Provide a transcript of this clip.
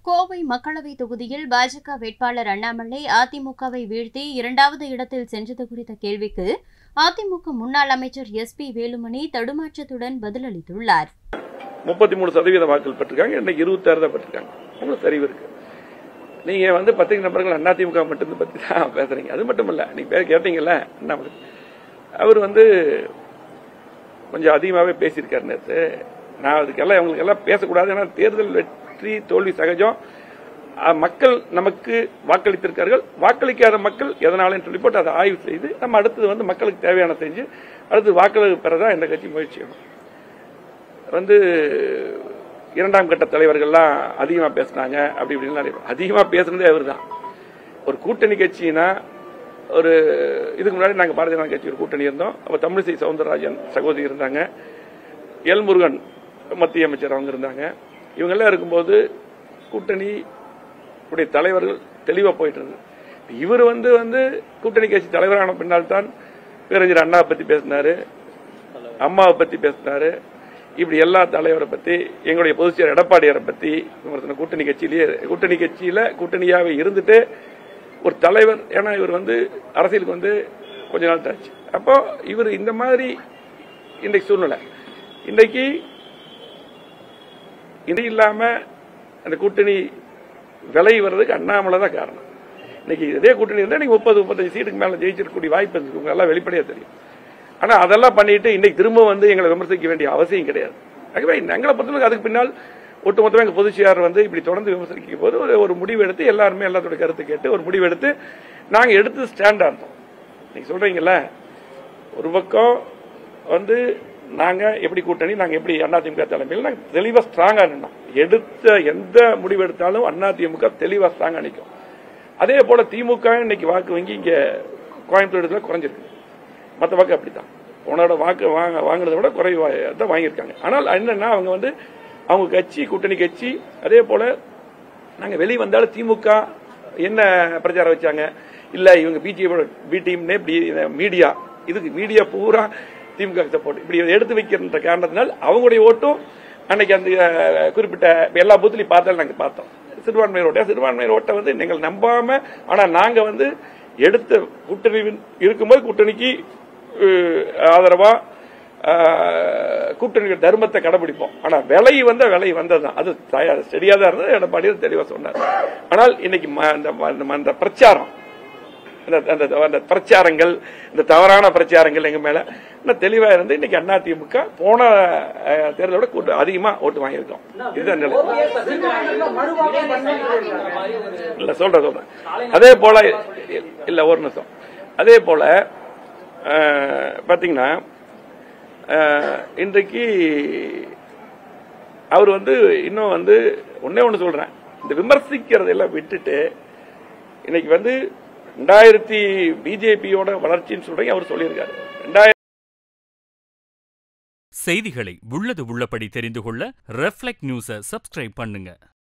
கோவை மக்களவை தொகுதியில் பாஜக வேட்பாளர் அண்ணாமலை அதிமுகவை வீழ்த்தி இரண்டாவது இடத்தில் சென்றது குறித்த கேள்விக்கு அதிமுக முன்னாள் அமைச்சர் எஸ் பி வேலுமணி தடுமாற்றத்துடன் பதிலளித்துள்ளார் முப்பத்தி மூணு சதவீத வாக்குகள் பெற்றிருக்காங்க இன்னைக்கு இருபத்தாறு தான் பெற்றிருக்காங்க உங்களுக்கு சரிவு இருக்கு நீங்க வந்து பத்திரிகை நபர்கள் அதிமுக மட்டும் பத்தி தான் பேசுறீங்க அது மட்டும் இல்ல நீங்க பேர் கேட்டீங்கல்ல அண்ணாமலை அவர் வந்து கொஞ்சம் அதிகமாகவே பேசியிருக்காரு நேற்று நான் அதுக்கெல்லாம் இவங்களுக்கு எல்லாம் பேசக்கூடாது ஏன்னா தேர்தல் வெற்றி தோல்வி சகஜம் அஹ், மக்கள் நமக்கு வாக்களித்திருக்கார்கள் வாக்களிக்காத மக்கள் எதனாலும் சொல்லி போட்டு அதை ஆய்வு செய்து நம்ம அடுத்தது வந்து மக்களுக்கு தேவையான செஞ்சு அடுத்து வாக்களிப்பு பெறதான் இந்த கட்சி முயற்சி செய்யணும் வந்து இரண்டாம் கட்ட தலைவர்கள்லாம் அதிகமா பேசினாங்க அப்படி இப்படின்னு நிறைய பேர். அதிகமா பேசுனதே அவர் தான் ஒரு கூட்டணி கட்சினா ஒரு இதுக்கு முன்னாடி நாங்க பாரதிய ஜனதா கட்சி ஒரு கூட்டணி இருந்தோம் அப்ப தமிழிசை சவுந்தரராஜன் சகோதரி இருந்தாங்க எல் முருகன் மத்திய அமைச்சர் அவங்க இருந்தாங்க இவங்க எல்லாம் இருக்கும்போது கூட்டணி உடைய தலைவர்கள் தெளிவா போயிட்டு இருந்தது இவர் வந்து வந்து கூட்டணி கட்சி தலைவரான பின்னால் தான் பேரறிஞர் அண்ணாவை பத்தி பேசினாரு அம்மாவை பத்தி பேசினாரு இப்படி எல்லா தலைவரை பத்தி எங்களுடைய பொதுச்செயலர் எடப்பாடியாரை பத்தி விமர்சனம் கூட்டணி கட்சியிலேயே கூட்டணி கட்சியில கூட்டணியாவே இருந்துட்டு ஒரு தலைவர் ஏன்னா இவர் வந்து அரசியலுக்கு வந்து கொஞ்ச நாள் தாச்சு அப்போ இவர் இந்த மாதிரி இன்றைக்கு சூழ்நிலை இன்றைக்கு இது இல்லாம அந்த கூட்டணி விலை வர்றதுக்கு அண்ணாமலை தான் காரணம் இன்னைக்கு இதே கூட்டணி இருந்தா நீங்க முப்பது முப்பத்தஞ்சு சீட்டுக்கு மேல ஜெயிச்சிருக்கக்கூடிய வாய்ப்பு இருக்கு உங்களுக்கு எல்லாம் வெளிப்படையா தெரியும் ஆனா அதெல்லாம் பண்ணிட்டு இன்னைக்கு திரும்ப வந்து எங்களை விமர்சிக்க வேண்டிய அவசியம் கிடையாது ஆகவே எங்களை பொறுத்தவரைக்கும் அதுக்கு பின்னால் ஒட்டுமொத்தமாக எங்க பொதுச்செயலாளர் வந்து இப்படி தொடர்ந்து விமர்சிக்கும் போது ஒரு ஒரு முடிவு எடுத்து எல்லாருமே எல்லாத்தோட கருத்து கேட்டு ஒரு முடிவு எடுத்து நாங்க எடுத்து ஸ்டாண்டா இருந்தோம் நீங்க சொல்றீங்கல்ல ஒரு பக்கம் வந்து நாங்க எப்படி கூட்டணி நாங்க எப்படி அதிமுக தலைமையில் நாங்க தெளிவா ஸ்ட்ராங்கா நின்னோம் எடுத்த எந்த முடிவு எடுத்தாலும் அதிமுக தெளிவா ஸ்ட்ராங்கா நிற்கும் அதே போல திமுக இன்னைக்கு வாக்கு வங்கி இங்க கோயம்புத்தூர் இடத்துல குறைஞ்சிருக்கு மற்ற வாக்கு அப்படித்தான் உன்னோட வாக்கு வாங்க வாங்குறதை விட குறைவா தான் வாங்கியிருக்காங்க ஆனால் என்னன்னா அவங்க வந்து அவங்க கட்சி கூட்டணி கட்சி அதே போல நாங்க வெளியே வந்தாலும் திமுக என்ன பிரச்சாரம் வச்சாங்க இல்ல இவங்க பிஜேபி பி டீம்னே இப்படி மீடியா இதுக்கு மீடியா பூரா திமுக சப்போர்ட் இப்படி எடுத்து வைக்கின்ற காரணத்தினால் அவங்களுடைய ஓட்டும் அன்னைக்கு அந்த அஹ், குறிப்பிட்ட எல்லா பூத்துலையும் பார்த்தாலும் நாங்க பார்த்தோம் சிறுபான்மையர் ஓட்ட சிறுபான்மையர் ஓட்டை வந்து நீங்கள் நம்பாம ஆனா நாங்க வந்து எடுத்த கூட்டணி இருக்கும்போது கூட்டணிக்கு அஹ், ஆதரவா அஹ், கூட்டணி தர்மத்தை கடைபிடிப்போம் ஆனா விலை வந்த விலை வந்ததுதான் அது தயார் சரியா தான் இருந்தது எடப்பாடி அது தெளிவா சொன்னார் ஆனால் இன்னைக்கு ம- அந்த ம- அந்த பிரச்சாரம் அந்த அந்த- அந்த பிரச்சாரங்கள் இந்த தவறான பிரச்சாரங்கள் எங்க மேல இன்னும் தெளிவா இருந்து இன்னைக்கு அதிமுக போன அஹ், தேர்தலை விட கூட்டு அதிகமா ஓட்டு வாங்கியிருக்கோம் இதுதான் நிலை இல்ல சொல்றேன் சொல்றேன் அதே போல இல்ல ஒரு நிமிஷம் அதே போல அஹ், பாத்தீங்கன்னா அஹ், இன்றைக்கு அவர் வந்து இன்னும் வந்து ஒன்னே ஒண்ணு சொல்றேன் இந்த விமர்சிக்கிறதெல்லாம் விட்டுட்டு இன்னைக்கு வந்து ரெண்டாயிரத்தி பிஜேபியோட வளர்ச்சின்னு சொல்றீங்க அவர் சொல்லியிருக்காரு ரெண்டாயிரத்தி செய்திகளை உள்ளது உள்ளபடி தெரிந்து கொள்ள ரெஃப்ளெக்ட் நியூஸை சப்ஸ்கிரைப் பண்ணுங்க